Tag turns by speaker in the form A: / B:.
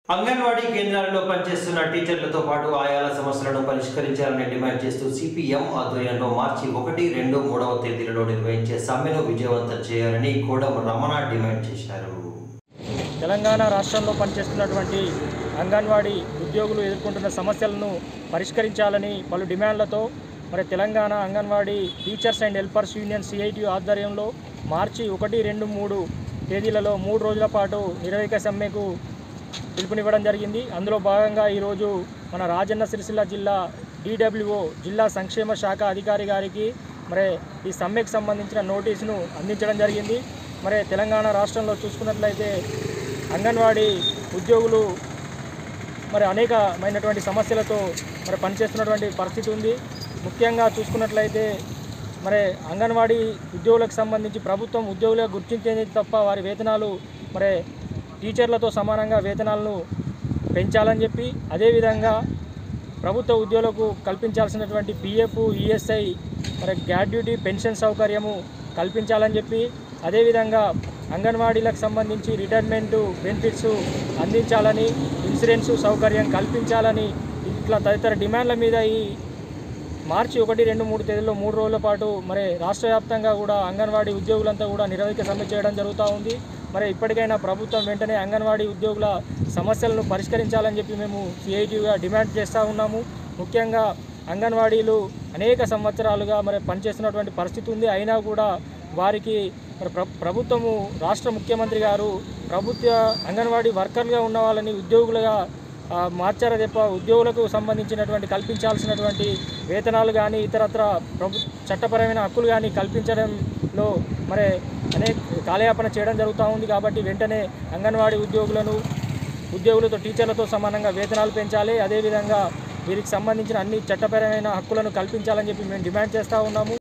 A: అంగన్వాడీ కేంద్రాలలో పనిచేస్తున్న టీచర్లతో పాటు ఆయాల సమస్యలను పరిష్కరించాలని డిమాండ్ చేస్తూ సిపిఎం ఆధ్వర్యంలో మార్చి ఒకటి రెండు మూడవ తేదీలలో నిర్వహించే సమ్మెను విజయవంతం చేయాలని కోడం రమణ డిమాండ్ చేశారు
B: తెలంగాణ రాష్ట్రంలో పనిచేస్తున్నటువంటి అంగన్వాడీ ఉద్యోగులు ఎదుర్కొంటున్న సమస్యలను పరిష్కరించాలని పలు డిమాండ్లతో మరి Telangana Anganwadi teachers and helpers union CIT ఆధ్వర్యంలో మార్చి ఒకటి రెండు మూడు తేదీలలో మూడు రోజుల పాటు నిరవధిక సమ్మెకు పిలుపునివ్వడం జరిగింది అందులో భాగంగా ఈరోజు మన రాజన్న సిరిసిల్ల జిల్లా డిడబ్ల్యూఓ జిల్లా సంక్షేమ శాఖ అధికారి గారికి మరి ఈ సమ్మెకు సంబంధించిన నోటీసును అందించడం జరిగింది మరి తెలంగాణ రాష్ట్రంలో చూసుకున్నట్లయితే అంగన్వాడీ ఉద్యోగులు మరి అనేకమైనటువంటి సమస్యలతో మరి పనిచేస్తున్నటువంటి పరిస్థితి ఉంది ముఖ్యంగా చూసుకున్నట్లయితే మరి అంగన్వాడీ ఉద్యోగులకు సంబంధించి ప్రభుత్వం ఉద్యోగులుగా గుర్తించేది తప్ప వారి వేతనాలు మరి టీచర్లతో సమానంగా వేతనాలను పెంచాలని చెప్పి అదేవిధంగా ప్రభుత్వ ఉద్యోగులకు కల్పించాల్సినటువంటి పిఎఫ్ ఈఎస్ఐ మరి గ్రాడ్యుటీ పెన్షన్ సౌకర్యము కల్పించాలని చెప్పి అదేవిధంగా అంగన్వాడీలకు సంబంధించి రిటైర్మెంట్ బెనిఫిట్స్ అందించాలని ఇన్సూరెన్స్ సౌకర్యం కల్పించాలని ఇట్లా తదితర డిమాండ్ల మీద ఈ మార్చి ఒకటి రెండు మూడు తేదీల్లో మూడు రోజుల పాటు మరి రాష్ట్ర వ్యాప్తంగా కూడా అంగన్వాడీ ఉద్యోగులంతా కూడా నిరవధిక సమ్మె చేయడం జరుగుతూ ఉంది మరి ఇప్పటికైనా ప్రభుత్వం వెంటనే అంగన్వాడీ ఉద్యోగుల సమస్యలను పరిష్కరించాలని చెప్పి మేము సిఐటిగా డిమాండ్ చేస్తూ ఉన్నాము ముఖ్యంగా అంగన్వాడీలు అనేక సంవత్సరాలుగా మరి పనిచేస్తున్నటువంటి పరిస్థితి ఉంది అయినా కూడా వారికి మరి ప్ర ప్రభుత్వము రాష్ట్ర ముఖ్యమంత్రి గారు ప్రభుత్వ అంగన్వాడీ వర్కర్లుగా ఉన్న వాళ్ళని ఉద్యోగులుగా ఆ, మార్చారు తప్ప ఉద్యోగులకు సంబంధించినటువంటి కల్పించాల్సినటువంటి వేతనాలు కానీ ఇతరత్ర ప్రభు చట్టపరమైన హక్కులు కానీ కల్పించడంలో మరి అనేక కాలయాపన చేయడం జరుగుతూ ఉంది కాబట్టి వెంటనే అంగన్వాడీ ఉద్యోగులను ఉద్యోగులతో టీచర్లతో సమానంగా వేతనాలు పెంచాలి అదేవిధంగా వీరికి సంబంధించిన అన్ని చట్టపరమైన హక్కులను కల్పించాలని చెప్పి మేము డిమాండ్ చేస్తూ ఉన్నాము